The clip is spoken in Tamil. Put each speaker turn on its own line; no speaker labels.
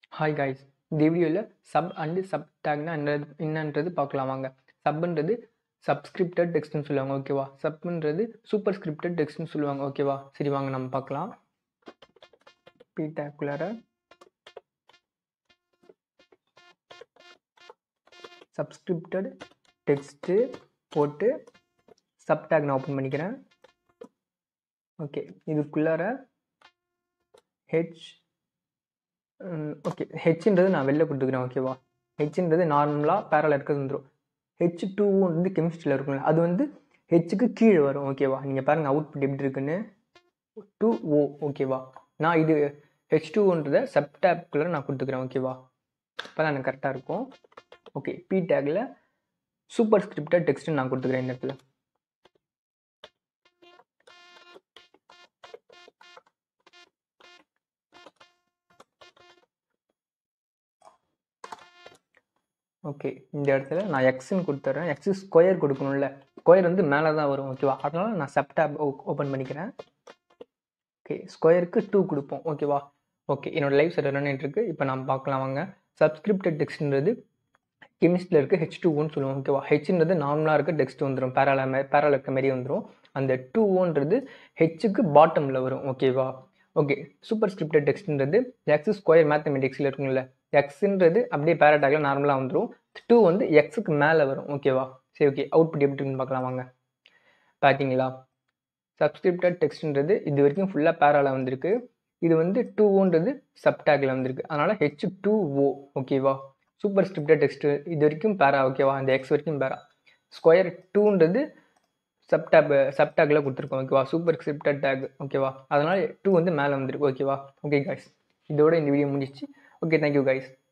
ஹாய் காய்ஸ் இந்த வீடியோவில் சப் அண்டு சப் டேக்னா என்னது என்னன்றது பார்க்கலாம் வாங்க சப்ன்றது சப்ஸ்கிரிப்டட் டெக்ஸ்ட்னு சொல்லுவாங்க ஓகேவா சப்ன்றது சூப்பர் ஸ்கிரிப்டட் டெக்ஸ்ட்னு சொல்லுவாங்க ஓகேவா சரி வாங்க நம்ம பார்க்கலாம் பி டேக்குலர சப்ஸ்கிரிப்டட் டெக்ஸ்ட்டு போட்டு சப் டேக் நான் ஓப்பன் பண்ணிக்கிறேன் ஓகே இதுக்குள்ளார ஹெச் ஓகே ஹெச்ன்றது நான் வெளில கொடுத்துக்கிறேன் ஓகேவா ஹெச்ன்றது நார்மலாக பேரல இருக்கிறது வந்துடும் ஹெச் டூவும் வந்து கெமிஸ்ட்ரியில் இருக்கும்ல அது வந்து ஹெச்சுக்கு கீழே வரும் ஓகேவா நீங்கள் பாருங்கள் அவுட்புட் எப்படி இருக்குன்னு டூ ஓ ஓகேவா நான் இது ஹெச் டூன்றதை சப்டேப்குள்ளே நான் கொடுத்துக்கிறேன் ஓகேவா இப்போ தான் எனக்கு கரெக்டாக இருக்கும் ஓகே பி டேக்கில் சூப்பர் ஸ்கிரிப்டட் டெக்ஸ்ட்டு நான் கொடுத்துக்கிறேன் இந்த இடத்துல ஓகே இந்த இடத்துல நான் எக்ஸ்ன்னு கொடுத்துட்றேன் எக்ஸ் ஸ்கொயர் கொடுக்கணும்ல ஸ்கொயர் வந்து மேலே தான் வரும் ஓகேவா அதனால நான் செப்டாப் ஓப்பன் பண்ணிக்கிறேன் ஓகே ஸ்கொயருக்கு டூ கொடுப்போம் ஓகேவா ஓகே என்னோட லைஃப் செட் ரன் இருக்கு இப்போ நம்ம பார்க்கலாம் வாங்க சப்ஸ்கிரிப்டட் டெக்ஸ்ட்ன்றது கெமிஸ்ட்ரியில் இருக்க ஹெச் டூ ஒன்னு சொல்லுவோம் ஓகேவா ஹெச்ன்றது நார்மலாக இருக்க டெக்ஸ்ட் வந்துடும் பேரால பேரால இருக்க மாரி வந்துடும் அந்த டூ ஓன்றது ஹெச்சுக்கு பாட்டமில் வரும் ஓகேவா ஓகே சூப்பர் ஸ்கிரிப்டட் டெக்ஸ்ட்ன்றது எக்ஸ் ஸ்கொயர் மேத்தமெட்டிக்ஸில் இருக்குங்கள எக்ஸுன்றது அப்படியே பேரடாகில் நார்மலாக வந்துடும் டூ வந்து எக்ஸுக்கு மேலே வரும் ஓகேவா சரி ஓகே அவுட்புட் எப்படி இருக்குன்னு பார்க்கலாம் வாங்க பார்த்தீங்களா சப்ஸ்கிரிப்டட் டெக்ஸ்ட்ன்றது இது வரைக்கும் ஃபுல்லாக பேரால வந்திருக்கு இது வந்து டூ ஓன்றது சப்டாகில் வந்திருக்கு அதனால் ஹெச் டூ ஓ ஓகேவா சூப்பர் ஸ்கிரிப்டட் டெக்ஸ்ட் இது வரைக்கும் பேரா ஓகேவா அந்த எக்ஸ் வரைக்கும் பேரா ஸ்கொயர் டூன்றது சப்டாப் சப்டாகில் கொடுத்துருக்கோம் ஓகேவா சூப்பர் ஸ்கிரிப்டட் டேக் ஓகேவா அதனால் டூ வந்து மேலே வந்துருக்கு ஓகேவா ஓகே காய்ஸ் இதோட இந்த வீடியோ முடிச்சு ஓகே தேங்க்யூ கைஸ்